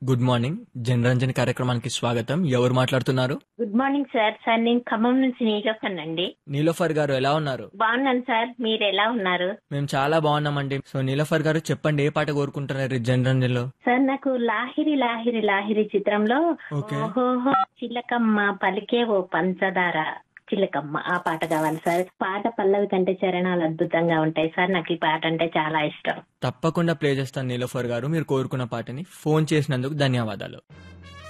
Good morning Janaranjan కార్యక్రమానికి స్వాగతం ఎవరు మాట్లాడుతున్నారు గుడ్ మార్నింగ్ సార్ సార్ నేను ఖమ్మం నుంచి నీలోఫర్ అండి నీలోఫర్ గారు ఎలా ఉన్నారు బాగున్నాను సార్ మీరు ఎలా ఉన్నారు మేము చాలా బాగున్నామండి సో నీలోఫర్ గారు చెప్పండి ఏ పాట కోరుకుంటున్నారు జనరంజన్ లో సార్ నాకు లాహిరి లాహిరి లాహిరి చిత్రంలో ఓకే. ఓహోహో చిలకమ్మ పలికే ఓ పంచదార చిలకమ్మ ఆ పాట కావాలి సార్ పాట పల్లవి కంటే చరణాలు అద్భుతంగా ఉంటాయి సార్ నాకు ఈ పాట అంటే చాలా ఇష్టం తప్పకుండా ప్లే చేస్తాను నీలోఫర్ గారు మీరు కోరుకున్న పాటని ఫోన్ చేసినందుకు ధన్యవాదాలు